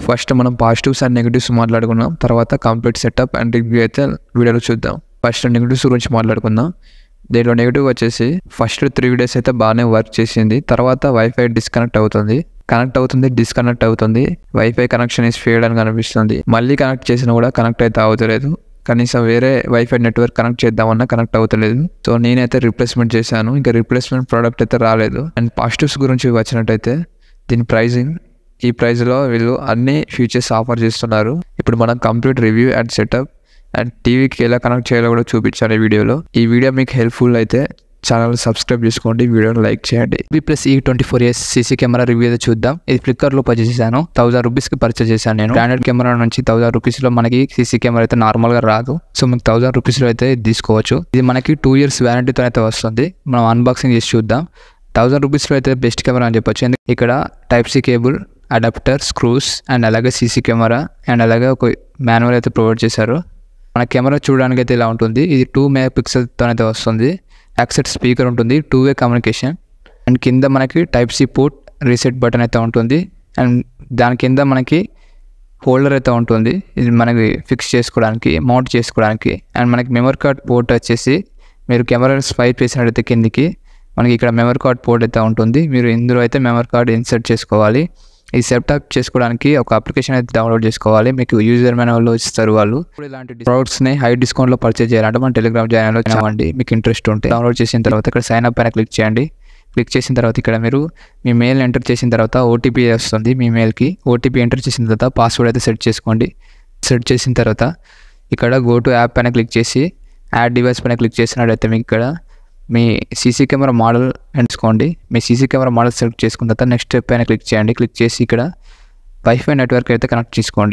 first మనం positives and negatives మాట్లాడుకున్నాం తర్వాత కంప్లీట్ సెటప్ అండ్ రివ్యూ అయితే వీడియోలో చూద్దాం ఫస్ట్ నెగిటివ్స్ గురించి మాట్లాడుకుందాం దీంట్లో నెగిటివ్ వచ్చేసి ఫస్ట్ త్రీ డేస్ అయితే బాగానే వర్క్ చేసింది తర్వాత వైఫై డిస్కనెక్ట్ అవుతుంది కనెక్ట్ అవుతుంది డిస్కనెక్ట్ అవుతుంది వైఫై కనెక్షన్ ఇస్ ఫెయిడ్ అని కనిపిస్తుంది మళ్ళీ కనెక్ట్ చేసినా కూడా కనెక్ట్ అయితే అవుతలేదు కనీసం వేరే వైఫై నెట్వర్క్ కనెక్ట్ చేద్దామన్నా కనెక్ట్ అవుతలేదు సో నేనైతే రిప్లేస్మెంట్ చేశాను ఇంకా రిప్లేస్మెంట్ ప్రోడక్ట్ అయితే రాలేదు అండ్ పాజిటివ్స్ గురించి వచ్చినట్టయితే దీని ప్రైజింగ్ ఈ ప్రైస్లో వీళ్ళు అన్ని ఫీచర్స్ ఆఫర్ చేస్తున్నారు ఇప్పుడు మనం complete review and setup and టీవీకి ఎలా కనెక్ట్ చేయాలో కూడా చూపించాను ఈ వీడియోలో ఈ వీడియో మీకు హెల్ప్ఫుల్ అయితే ఛానల్ సబ్స్క్రైబ్ చేసుకోండి వీడియోని లైక్ చేయండి బి ప్లస్ ఈ twenty four years CC camera review అయితే చూద్దాం ఇది ఫ్లిక్కర్లో పర్చేస్ చేశాను థౌసండ్ రూపీస్కి పర్చేస్ చేశాను నేను బ్రాండెడ్ కెమెరా నుంచి థౌసండ్ రూపీస్లో మనకి సీసీ కెమెరా అయితే నార్మల్గా రాదు సో మీకు థౌసండ్ రూపీస్లో అయితే ఇది తీసుకోవచ్చు ఇది మనకి టూ ఇయర్స్ వ్యారంటీతో అయితే వస్తుంది మనం అన్బాక్సింగ్ చేసి చూద్దాం థౌసండ్ రూపీస్లో అయితే బెస్ట్ కెమెరా అని చెప్పొచ్చు ఎందుకు ఇక్కడ type C cable adapter screws and అలాగే సీసీ కెమెరా అండ్ అలాగే ఒక మాన్యువల్ అయితే ప్రొవైడ్ చేశారు మన కెమెరా చూడడానికి అయితే ఇలా ఉంటుంది ఇది టూ మెగా పిక్సెల్తో అయితే వస్తుంది యాక్సెట్ స్పీకర్ ఉంటుంది టూ వే కమ్యూనికేషన్ అండ్ కింద మనకి type C port reset button అయితే ఉంటుంది అండ్ దాని కింద మనకి హోల్డర్ అయితే ఉంటుంది ఇది మనకి ఫిక్స్ చేసుకోవడానికి మౌంట్ చేసుకోవడానికి అండ్ మనకి మెమరీ కార్డ్ పోర్ట్ వచ్చేసి మీరు కెమెరా స్వైప్ చేసినట్టయితే కిందికి మనకి ఇక్కడ మెమరీ కార్డ్ పోర్ట్ అయితే ఉంటుంది మీరు ఇందులో అయితే మెమరీ కార్డ్ ఇన్సర్ట్ చేసుకోవాలి ఈ సెటప్ చేసుకోవడానికి ఒక అప్లికేషన్ అయితే డౌన్లోడ్ చేసుకోవాలి మీకు యూజర్ మాన్యువల్లో ఇస్తారు వాళ్ళు ఇప్పుడు ఇలాంటి ప్రోడక్ట్స్ని హై డిస్కౌంట్లో పర్చేజ్ చేయాలంటే మన టెలిగ్రామ్ ఛానల్లో అవ్వండి మీకు ఇంట్రెస్ట్ ఉంటే డౌన్లోడ్ చేసిన తర్వాత ఇక్కడ సైన్ అప్ పైన క్లిక్ చేయండి క్లిక్ చేసిన తర్వాత ఇక్కడ మీరు మీ మెయిల్ ఎంటర్ చేసిన తర్వాత ఓటీపీ వస్తుంది మీ మెయిల్కి ఓటీపీ ఎంటర్ చేసిన తర్వాత పాస్వర్డ్ అయితే సెట్ చేసుకోండి సెట్ చేసిన తర్వాత ఇక్కడ గో టు యాప్ పైన క్లిక్ చేసి యాడ్ డివైస్ పైన క్లిక్ చేసినట్టయితే మీకు ఇక్కడ మీ సీసీ కెమెరా మోడల్ ఎంచుకోండి మీ సీసీ కెమెరా మోడల్ సెలెక్ట్ చేసుకున్న తర్వాత నెక్స్ట్ స్టెప్ పైన క్లిక్ చేయండి క్లిక్ చేసి ఇక్కడ వైఫై నెట్వర్క్ అయితే కనెక్ట్ చేసుకోండి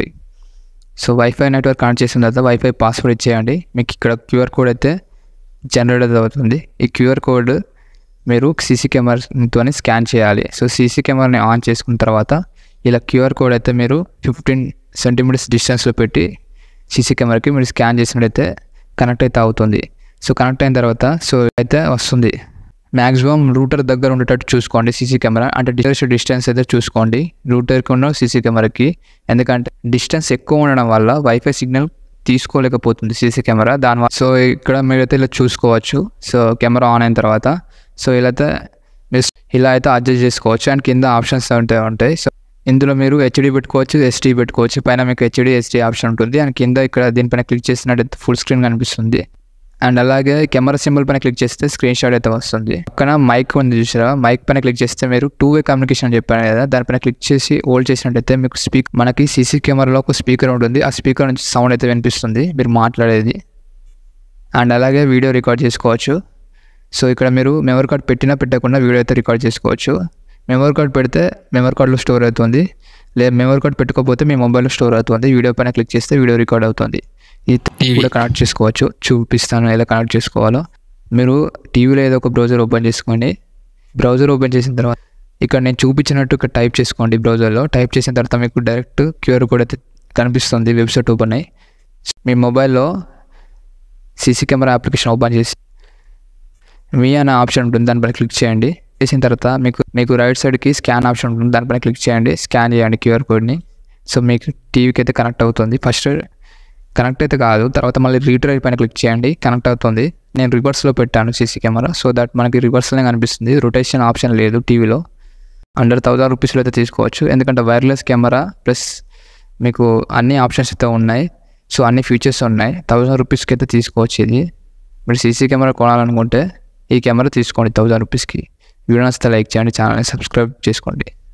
సో వైఫై నెట్వర్క్ కనెక్ట్ చేసిన తర్వాత వైఫై పాస్వర్డ్ ఇచ్చేయండి మీకు ఇక్కడ క్యూఆర్ కోడ్ అయితే జనరేట్ అవుతుంది ఈ క్యూఆర్ కోడ్ మీరు సీసీ కెమెరాతో స్కాన్ చేయాలి సో సీసీ కెమెరాని ఆన్ చేసుకున్న తర్వాత ఇలా క్యూఆర్ కోడ్ అయితే మీరు ఫిఫ్టీన్ సెంటీమీటర్స్ డిస్టెన్స్లో పెట్టి సీసీ కెమెరాకి మీరు స్కాన్ చేసినట్టయితే కనెక్ట్ అయితే అవుతుంది సో కనెక్ట్ అయిన తర్వాత సో అయితే వస్తుంది మ్యాక్సిమం రూటర్ దగ్గర ఉండేటట్టు చూసుకోండి సీసీ కెమెరా అంటే డిస్టెన్స్ డిస్టెన్స్ అయితే చూసుకోండి రూటర్కి ఉన్న సీసీ కెమెరాకి ఎందుకంటే డిస్టెన్స్ ఎక్కువ ఉండడం వల్ల వైఫై సిగ్నల్ తీసుకోలేకపోతుంది సీసీ కెమెరా దానివల్ల సో ఇక్కడ మీరైతే ఇలా చూసుకోవచ్చు సో కెమెరా ఆన్ అయిన తర్వాత సో ఇలా అయితే మీరు ఇలా అయితే అడ్జస్ట్ చేసుకోవచ్చు అండ్ కింద ఆప్షన్స్ ఉంటే ఉంటాయి సో ఇందులో మీరు హెచ్డి పెట్టుకోవచ్చు ఎస్టీ పెట్టుకోవచ్చు పైన మీకు హెచ్డి ఎస్టీ ఆప్షన్ ఉంటుంది అండ్ కింద ఇక్కడ దీనిపైన క్లిక్ చేసినట్టయితే ఫుల్ స్క్రీన్ కనిపిస్తుంది అండ్ అలాగే కెమెరా సింబల్ పైన క్లిక్ చేస్తే స్క్రీన్ షాట్ అయితే వస్తుంది పక్కన మైక్ ఉంది చూసారా మైక్ పైన క్లిక్ చేస్తే మీరు టూ వే కమ్యూనికేషన్ చెప్పాను కదా దానిపైన క్లిక్ చేసి హోల్డ్ చేసినట్టయితే మీకు స్పీక్ మనకి సీసీ కెమెరాలో ఒక స్పీకర్ ఉంటుంది ఆ స్పీకర్ నుంచి సౌండ్ అయితే వినిపిస్తుంది మీరు మాట్లాడేది అండ్ అలాగే వీడియో రికార్డ్ చేసుకోవచ్చు సో ఇక్కడ మీరు మెమరీ కార్డ్ పెట్టినా పెట్టకుండా వీడియో అయితే రికార్డ్ చేసుకోవచ్చు మెమరీ కార్డ్ పెడితే మెమరీ కార్డ్లో స్టోర్ అవుతుంది లేదా మెమరీ కార్డ్ పెట్టుకోకపోతే మీ మొబైల్లో స్టోర్ అవుతుంది వీడియో పైన క్లిక్ చేస్తే వీడియో రికార్డ్ అవుతుంది ఇది కూడా కనెక్ట్ చేసుకోవచ్చు చూపిస్తాను ఎలా కనెక్ట్ చేసుకోవాలో మీరు టీవీలో ఏదో ఒక బ్రౌజర్ ఓపెన్ చేసుకోండి బ్రౌజర్ ఓపెన్ చేసిన తర్వాత ఇక్కడ నేను చూపించినట్టు ఇక్కడ టైప్ చేసుకోండి బ్రౌజర్లో టైప్ చేసిన తర్వాత మీకు డైరెక్ట్ క్యూఆర్ కోడ్ అయితే కనిపిస్తుంది వెబ్సైట్ ఓపెన్ అయ్యి మీ మొబైల్లో సీసీ కెమెరా అప్లికేషన్ ఓపెన్ చేసి మీ అనే ఆప్షన్ ఉంటుంది దానిపైన క్లిక్ చేయండి చేసిన తర్వాత మీకు మీకు రైట్ సైడ్కి స్కాన్ ఆప్షన్ ఉంటుంది దానిపైన క్లిక్ చేయండి స్కాన్ చేయండి క్యూఆర్ కోడ్ని సో మీకు టీవీకి అయితే కనెక్ట్ అవుతుంది ఫస్ట్ కనెక్ట్ అయితే కాదు తర్వాత మళ్ళీ రీటర్ పైన క్లిక్ చేయండి కనెక్ట్ అవుతుంది నేను రివర్స్లో పెట్టాను సీసీ కెమెరా సో దట్ మనకి రివర్స్లోనే కనిపిస్తుంది రొటేషన్ ఆప్షన్ లేదు టీవీలో అండర్ థౌజండ్ రూపీస్లో అయితే తీసుకోవచ్చు ఎందుకంటే వైర్లెస్ కెమెరా ప్లస్ మీకు అన్ని ఆప్షన్స్ అయితే ఉన్నాయి సో అన్ని ఫీచర్స్ ఉన్నాయి థౌజండ్ రూపీస్కి అయితే తీసుకోవచ్చు ఇది మీరు సీసీ కెమెరా కొనాలనుకుంటే ఈ కెమెరా తీసుకోండి థౌజండ్ రూపీస్కి వీడియో నచ్చితే లైక్ చేయండి ఛానల్ని సబ్స్క్రైబ్ చేసుకోండి